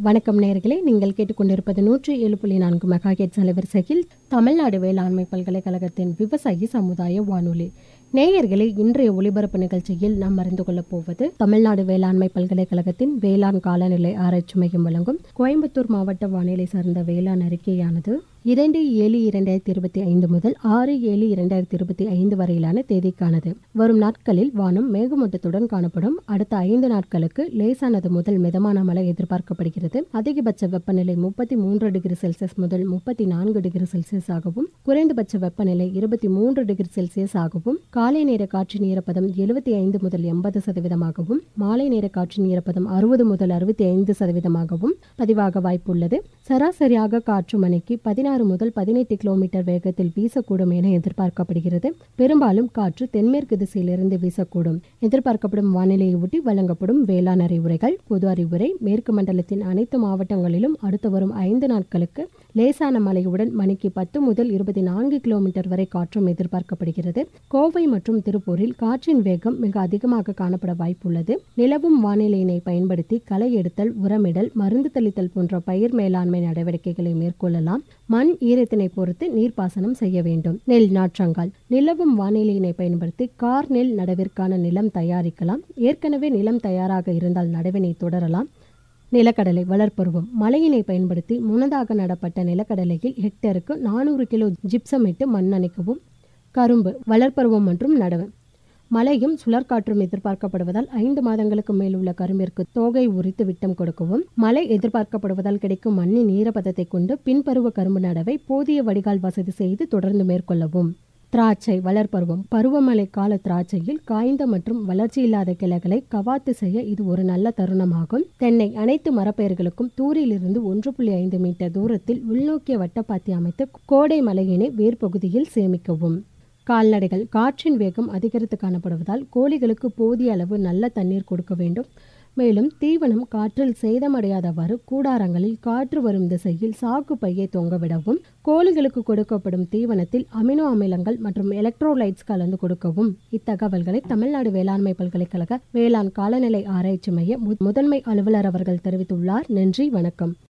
வணக்கம் நேயர்களே நீங்கள் கேட்டுக்கொண்டிருப்பது நூற்றி ஏழு புள்ளி நான்கு மெகாஹெட்ஸ் அலைவரிசையில் தமிழ்நாடு வேளாண்மை பல்கலைக்கழகத்தின் விவசாயி சமுதாய வானொலி நேயர்களே இன்றைய ஒளிபரப்பு நிகழ்ச்சியில் நாம் அறிந்து கொள்ளப் போவது தமிழ்நாடு வேளாண்மை பல்கலைக்கழகத்தின் வேளாண் காலநிலை ஆராய்ச்சி மையம் வழங்கும் கோயம்புத்தூர் மாவட்ட வானிலை சார்ந்த வேளாண் அறிக்கையானது இரண்டு ஏழு இரண்டாயிரத்தி இருபத்தி ஐந்து முதல் ஆறு ஏழு இரண்டாயிரத்தி இருபத்தி ஐந்து வரையிலான தேதிக்கானது வரும் நாட்களில் வானம் மேகமூட்டத்துடன் காணப்படும் அடுத்த ஐந்து நாட்களுக்கு லேசானது முதல் மிதமான மழை எதிர்பார்க்கப்படுகிறது அதிகபட்ச வெப்பநிலை முப்பத்தி மூன்று டிகிரி செல்சியஸ் முதல் முப்பத்தி நான்கு டிகிரி செல்சியஸ் ஆகவும் குறைந்தபட்ச வெப்பநிலை இருபத்தி மூன்று டிகிரி செல்சியஸ் ஆகவும் காலை நேர காற்றின் ஈரப்பதம் எழுபத்தி ஐந்து முதல் எண்பது சதவீதமாகவும் மாலை நேர காற்றின் ஈரப்பதம் அறுபது முதல் அறுபத்தி ஐந்து சதவீதமாகவும் பதிவாக வாய்ப்புள்ளது சராசரியாக காற்று மணிக்கு பதினாறு முதல் பதினெட்டு கிலோமீட்டர் வேகத்தில் வீசக்கூடும் என எதிர்பார்க்கப்படுகிறது பெரும்பாலும் காற்று தென்மேற்கு திசையிலிருந்து வீசக்கூடும் எதிர்பார்க்கப்படும் வானிலையை ஒட்டி வழங்கப்படும் வேளாண் அறிவுரைகள் பொது அறிவுரை மேற்கு மண்டலத்தின் அனைத்து மாவட்டங்களிலும் அடுத்து வரும் ஐந்து நாட்களுக்கு லேசான மழையுடன் மணிக்கு பத்து முதல் இருபத்தி நான்கு கிலோமீட்டர் வரை காற்றும் எதிர்பார்க்கப்படுகிறது கோவை மற்றும் திருப்பூரில் காற்றின் வேகம் மிக அதிகமாக காணப்பட வாய்ப்புள்ளது நிலவும் வானிலையினை பயன்படுத்தி களை எடுத்தல் உரமிடல் மருந்து தெளித்தல் போன்ற பயிர் மேலாண்மை நடவடிக்கைகளை மேற்கொள்ளலாம் மண் ஈரத்தினை பொறுத்து நீர்ப்பாசனம் செய்ய வேண்டும் நெல் நாற்றங்கால் நிலவும் வானிலையினை பயன்படுத்தி கார் நெல் நடவிற்கான நிலம் தயாரிக்கலாம் ஏற்கனவே நிலம் தயாராக இருந்தால் நடவினை தொடரலாம் நிலக்கடலை வளர்ப்பருவம் மழையினை பயன்படுத்தி முன்னதாக நடப்பட்ட நிலக்கடலையில் ஹெக்டருக்கு நானூறு கிலோ ஜிப்சம் இட்டு மண் அணைக்கவும் கரும்பு வளர்ப்பருவம் மற்றும் நடவு மழையும் சுழற்காற்றும் எதிர்பார்க்கப்படுவதால் ஐந்து மாதங்களுக்கு மேல் உள்ள கரும்பிற்கு தோகை உரித்து விட்டம் கொடுக்கவும் மழை எதிர்பார்க்கப்படுவதால் கிடைக்கும் மண்ணின் ஈரப்பதத்தை கொண்டு பின்பருவ கரும்பு நடவை போதிய வடிகால் வசதி செய்து தொடர்ந்து மேற்கொள்ளவும் திராட்சை வளர்ப்பருவம் பருவமழை கால திராட்சையில் காய்ந்த மற்றும் வளர்ச்சி இல்லாத கிளைகளை கவாத்து செய்ய இது ஒரு நல்ல தருணமாகும் தென்னை அனைத்து மரப்பெயர்களுக்கும் தூரிலிருந்து ஒன்று புள்ளி ஐந்து மீட்டர் தூரத்தில் உள்நோக்கிய வட்டப்பாத்தி அமைத்து கோடை மழையினை வேர்பகுதியில் சேமிக்கவும் கால்நடைகள் காற்றின் வேகம் அதிகரித்து காணப்படுவதால் கோழிகளுக்கு போதிய அளவு நல்ல தண்ணீர் கொடுக்க வேண்டும் மேலும் தீவனம் காற்றில் சேதமடையாதவாறு கூடாரங்களில் காற்று வரும் திசையில் சாக்கு பையை தொங்கவிடவும் கோழிகளுக்கு கொடுக்கப்படும் தீவனத்தில் அமினோ அமிலங்கள் மற்றும் எலக்ட்ரோலைட்ஸ் கலந்து கொடுக்கவும் இத்தகவல்களை தமிழ்நாடு வேளாண்மை பல்கலைக்கழக வேளாண் காலநிலை ஆராய்ச்சி மைய முதன்மை அலுவலர் அவர்கள் தெரிவித்துள்ளார் நன்றி வணக்கம்